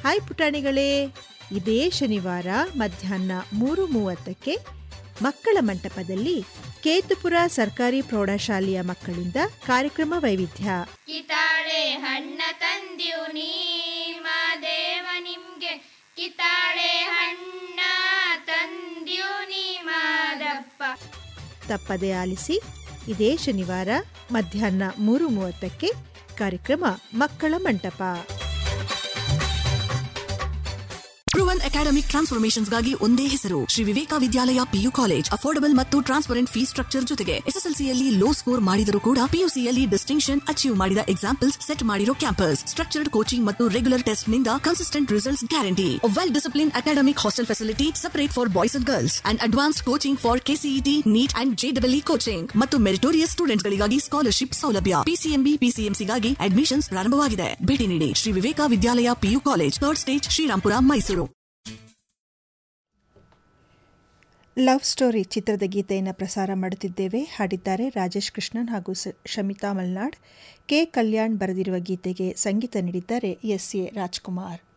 hi ಪುಟಾಣಿಗಳೇ ಇದೇ ಶನಿವಾರ ಮಧ್ಯಾಹ್ನ ಮೂರು ಮೂವತ್ತಕ್ಕೆ ಮಕ್ಕಳ ಮಂಟಪದಲ್ಲಿ ಕೇತುಪುರ ಸರ್ಕಾರಿ ಪ್ರೌಢಶಾಲೆಯ ಮಕ್ಕಳಿಂದ ಕಾರ್ಯಕ್ರಮ ವೈವಿಧ್ಯ ಕಿತಾಳೆ ಹಣ್ಣ ತಂದ್ಯು ನೀ ಮಾದೇವ ನಿಮ್ಗೆ ಕಿತಾಳೆ ಹಣ್ಣ ತಂದ್ಯು ನೀ ಮಾದಪ್ಪ ತಪ್ಪದೆ ಆಲಿಸಿ ಇದೇ ಶನಿವಾರ ಮಧ್ಯಾಹ್ನ ಮೂರು ಮೂವತ್ತಕ್ಕೆ ಕಾರ್ಯಕ್ರಮ ಮಕ್ಕಳ ಮಂಟಪ ಪ್ರೂವನ್ ಅಕಾಡೆಮಿಕ್ ಟ್ರಾನ್ಸ್ಫಾರ್ಮೇಶನ್ಸ್ಗಾಗಿ ಒಂದೇ ಹೆಸರು Shri Viveka Vidyalaya PU college affordable ಮತ್ತು ಟ್ರಾನ್ಸ್ಪರೆಂಟ್ ಫೀಸ್ ಸ್ಟ್ರಕ್ಚರ್ ಜೊತೆಗೆ ಎಸ್ಎಸ್ಎಲ್ಸಿಯಲ್ಲಿ ಲೋ ಸ್ಕೋರ್ ಮಾಡಿದರೂ ಕೂಡ ಪಿಯುಸಿಯಲ್ಲಿ ಡಿಸ್ಟಿಂಕ್ಷನ್ ಅಚೀವ್ ಮಾಡಿದ ಎಕ್ಸಾಂಪಲ್ಸ್ ಸೆಟ್ ಮಾಡಿರೋ ಕ್ಯಾಂಪಸ್ ಸ್ಟ್ರಕ್ಚರ್ಡ್ ಕೋಚಿಂಗ್ ಮತ್ತು ರೆಗ್ಯುಲರ್ ಟೆಸ್ಟ್ ನಿಂದ consistent results guarantee well discipline academic hostel facility separate for boys and girls and advance coaching for KCET NEET and ಜೆಡಬ್ಲ್ಇ coaching ಮತ್ತು meritorious students ಗಳಿಗಾಗಿ scholarship ಸೌಲಭ್ಯ PCMB ಪಿಸಿಎಂಸಿಗಾಗಿ admissions ಪ್ರಾರಂಭವಾಗಿದೆ ಭೇಟಿ ನೀಡಿ Shri Viveka Vidyalaya PU college third stage Srirampura Mysuru love story ಚಿತ್ರದ ಗೀತೆಯನ್ನು ಪ್ರಸಾರ ಮಾಡುತ್ತಿದ್ದೇವೆ ಹಾಡಿದ್ದಾರೆ ರಾಜೇಶ್ ಕೃಷ್ಣನ್ ಹಾಗೂ ಸ- ಶಮಿತಾ ಮಲ್ನಾಡ್ ಕೆ ಕಲ್ಯಾಣ್ ಬರೆದಿರುವ ಗೀತೆಗೆ ಸಂಗೀತ ನೀಡಿದ್ದಾರೆ ಎಸ್ ಎ ರಾಜ್ಕುಮಾರ್